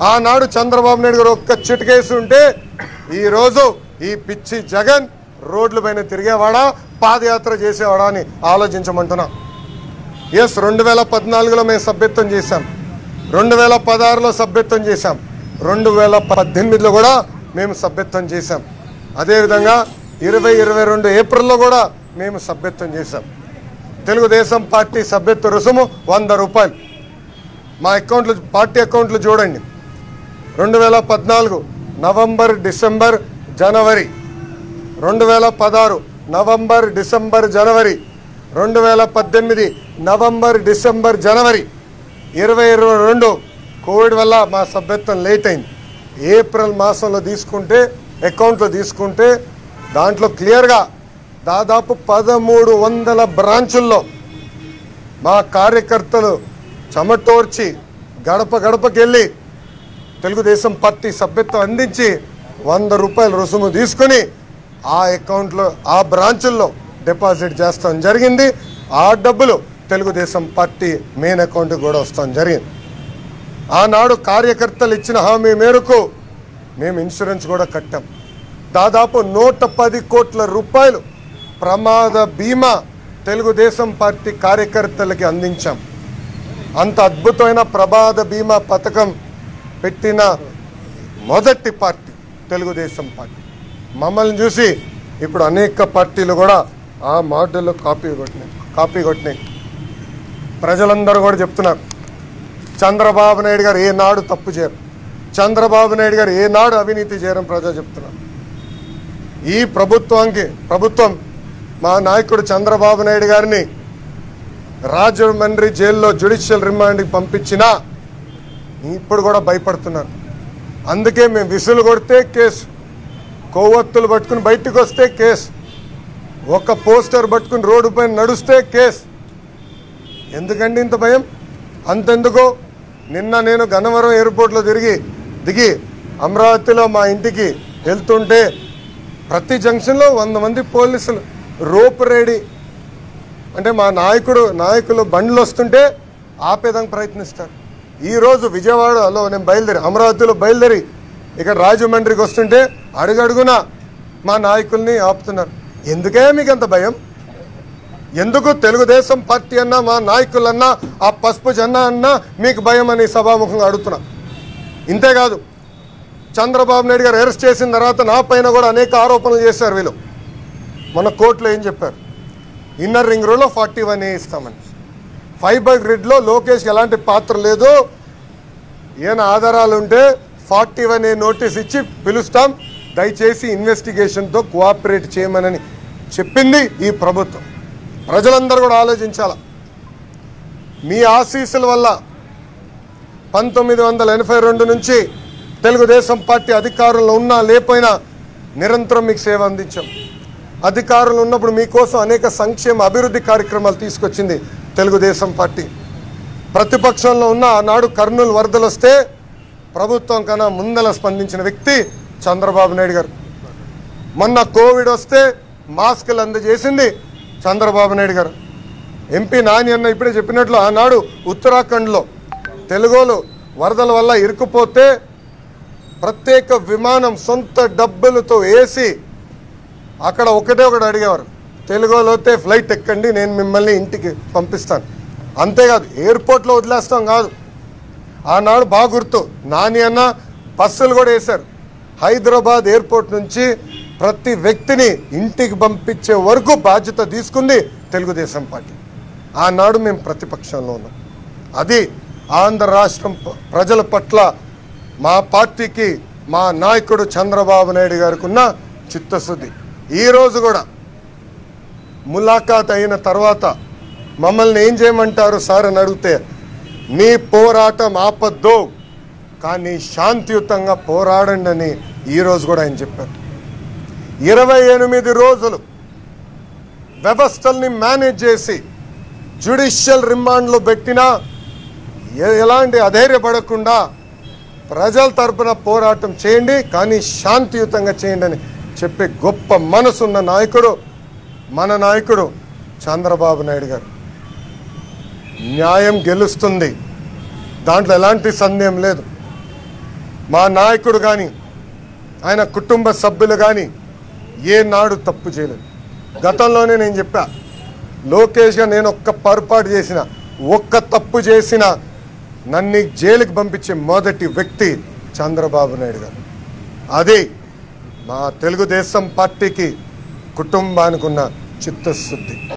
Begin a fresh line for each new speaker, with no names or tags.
ఆనాడు చంద్రబాబు నాయుడు గారు ఒక్క చిటికేసి ఉంటే ఈరోజు ఈ పిచ్చి జగన్ రోడ్ల పైన తిరిగేవాడా పాదయాత్ర చేసేవాడా అని ఆలోచించమంటున్నా ఎస్ రెండు వేల పద్నాలుగులో మేము సభ్యత్వం చేశాం రెండు వేల పదహారులో సభ్యత్వం చేశాం రెండు వేల పద్దెనిమిదిలో కూడా మేము సభ్యత్వం చేశాం అదేవిధంగా ఇరవై ఇరవై రెండు ఏప్రిల్లో కూడా మేము సభ్యత్వం చేశాం తెలుగుదేశం పార్టీ సభ్యత్వ రుసుము వంద రూపాయలు మా అకౌంట్లు పార్టీ అకౌంట్లు చూడండి రెండు వేల పద్నాలుగు నవంబర్ డిసెంబర్ జనవరి రెండు వేల పదహారు నవంబర్ డిసెంబర్ జనవరి రెండు వేల పద్దెనిమిది నవంబర్ డిసెంబర్ జనవరి ఇరవై ఇరవై రెండు కోవిడ్ వల్ల మా సభ్యత్వం లేట్ అయింది ఏప్రిల్ మాసంలో తీసుకుంటే అకౌంట్లో తీసుకుంటే దాంట్లో క్లియర్గా దాదాపు పదమూడు వందల బ్రాంచుల్లో మా కార్యకర్తలు చెమటోర్చి గడప గడపకెళ్ళి తెలుగుదేశం పార్టీ సభ్యత్వం అందించి వంద రూపాయల రుసుము తీసుకుని ఆ అకౌంట్లో ఆ బ్రాంచుల్లో డిపాజిట్ చేస్తాం జరిగింది ఆ డబ్బులు తెలుగుదేశం పార్టీ మెయిన్ అకౌంట్కి కూడా వస్తాం జరిగింది ఆనాడు కార్యకర్తలు ఇచ్చిన హామీ మేరకు మేము ఇన్సూరెన్స్ కూడా కట్టాం దాదాపు నూట పది కోట్ల రూపాయలు ప్రమాద బీమా తెలుగుదేశం పార్టీ కార్యకర్తలకి అందించాం అంత అద్భుతమైన ప్రమాద బీమా పథకం పెట్టిన మొదటి పార్టీ తెలుగుదేశం పార్టీ మమ్మల్ని చూసి ఇప్పుడు అనేక పార్టీలు కూడా ఆ మోడల్లో కాపీ కొట్టినాయి కాపీ కొట్టినాయి ప్రజలందరూ కూడా చెప్తున్నారు చంద్రబాబు నాయుడు గారు ఏనాడు తప్పు చేయరు చంద్రబాబు నాయుడు గారు ఏనాడు అవినీతి చేయరని ప్రజలు చెప్తున్నారు ఈ ప్రభుత్వానికి ప్రభుత్వం మా నాయకుడు చంద్రబాబు నాయుడు గారిని రాజమండ్రి జైల్లో జ్యుడిషియల్ రిమాండ్కి పంపించినా ఇప్పుడు కూడా భయపడుతున్నారు అందుకే మేము విసులు కొడితే కేసు కొవ్వొత్తులు పట్టుకుని బయటకు వస్తే కేసు ఒక పోస్టర్ పట్టుకుని రోడ్డు పైన నడుస్తే కేసు ఎందుకండి ఇంత భయం అంతెందుకు నిన్న నేను గన్నవరం ఎయిర్పోర్ట్లో తిరిగి దిగి అమరావతిలో మా ఇంటికి వెళ్తుంటే ప్రతి జంక్షన్లో వంద మంది పోలీసులు రోప్ రెడీ అంటే మా నాయకుడు నాయకులు బండ్లు వస్తుంటే ఆపేదానికి ప్రయత్నిస్తారు ఈరోజు విజయవాడలో నేను బయలుదేరి అమరావతిలో బయలుదేరి ఇక్కడ రాజమండ్రికి వస్తుంటే అడుగడుగున మా నాయకుల్ని ఆపుతున్నారు ఎందుకే మీకు అంత భయం ఎందుకు తెలుగుదేశం పార్టీ అన్నా మా నాయకులన్నా ఆ పసుపు జెండా అన్నా మీకు భయం అని సభాముఖంగా అడుగుతున్నా ఇంతేకాదు చంద్రబాబు నాయుడు గారు అరెస్ట్ చేసిన తర్వాత నా పైన కూడా అనేక ఆరోపణలు చేశారు వీళ్ళు మన కోర్టులో ఏం చెప్పారు ఇన్నర్ రింగ్ రోడ్లో ఫార్టీ వన్ ఏ ఇస్తామని ఫైబర్ గ్రిడ్లో లోకేష్ ఎలాంటి పాత్ర లేదు ఏమైనా ఆధారాలు ఉంటే ఫార్టీ వన్ ఏ నోటీస్ ఇచ్చి పిలుస్తాం దయచేసి ఇన్వెస్టిగేషన్తో కోఆపరేట్ చేయమనని చెప్పింది ఈ ప్రభుత్వం ప్రజలందరూ కూడా ఆలోచించాల మీ ఆశీస్సుల వల్ల పంతొమ్మిది వందల ఎనభై రెండు నుంచి తెలుగుదేశం పార్టీ అధికారంలో ఉన్నా లేకపోయినా నిరంతరం మీకు సేవ అందించాం అధికారంలో ఉన్నప్పుడు మీకోసం అనేక సంక్షేమ అభివృద్ధి కార్యక్రమాలు తీసుకొచ్చింది తెలుగుదేశం పార్టీ ప్రతిపక్షంలో ఉన్న ఆనాడు కర్నూలు వరదలు వస్తే ప్రభుత్వం కన్నా ముందల స్పందించిన వ్యక్తి చంద్రబాబు నాయుడు గారు మొన్న కోవిడ్ వస్తే మాస్కులు అందజేసింది చంద్రబాబు నాయుడు గారు ఎంపీ నాని అన్న ఇప్పుడే చెప్పినట్లు ఆనాడు ఉత్తరాఖండ్లో తెలుగులు వరదల వల్ల ఇరుక్కుపోతే ప్రత్యేక విమానం సొంత డబ్బులతో వేసి అక్కడ ఒకటే ఒకటి అడిగేవారు తెలుగులో వస్తే ఫ్లైట్ ఎక్కండి నేను మిమ్మల్ని ఇంటికి పంపిస్తాను అంతేకాదు ఎయిర్పోర్ట్లో వదిలేస్తాం కాదు ఆనాడు బాగా గుర్తు నాని అన్న బస్సులు కూడా వేశారు హైదరాబాద్ ఎయిర్పోర్ట్ నుంచి ప్రతి వ్యక్తిని ఇంటికి పంపించే వరకు బాధ్యత తీసుకుంది తెలుగుదేశం పార్టీ ఆనాడు మేము ప్రతిపక్షంలో ఉన్నాం అది ఆంధ్ర రాష్ట్రం ప- ప్రజల పట్ల మా పార్టీకి మా నాయకుడు చంద్రబాబు నాయుడు గారికి ఉన్న చిత్తశుద్ధి ఈరోజు కూడా ములాఖాత్ అయిన తర్వాత మమ్మల్ని ఏం చేయమంటారు సార్ అని అడిగితే మీ పోరాటం ఆపద్దు కానీ శాంతియుతంగా పోరాడండి అని ఈరోజు కూడా ఆయన చెప్పారు ఇరవై ఎనిమిది రోజులు వ్యవస్థల్ని మేనేజ్ చేసి జ్యుడిషియల్ రిమాండ్లో పెట్టినా ఎ- ఎలాంటి అధైర్యపడకుండా ప్రజల తరపున పోరాటం చేయండి కానీ శాంతియుతంగా చేయండి అని చెప్పే గొప్ప మనసున్న నాయకుడు మన నాయకుడు చంద్రబాబు నాయుడు గారు న్యాయం గెలుస్తుంది దాంట్లో ఎలాంటి సందేహం లేదు మా నాయకుడు కానీ ఆయన కుటుంబ సభ్యులు కానీ ఏ నాడు తప్పు చేయలేదు గతంలోనే నేను చెప్పా లోకేష్గా నేను ఒక్క పొరపాటు చేసిన ఒక్క తప్పు చేసిన నన్ను జైలుకి పంపించే మొదటి వ్యక్తి చంద్రబాబు నాయుడు గారు అది మా తెలుగుదేశం పార్టీకి కుటుంబానికి ఉన్న చిత్తశుద్ధి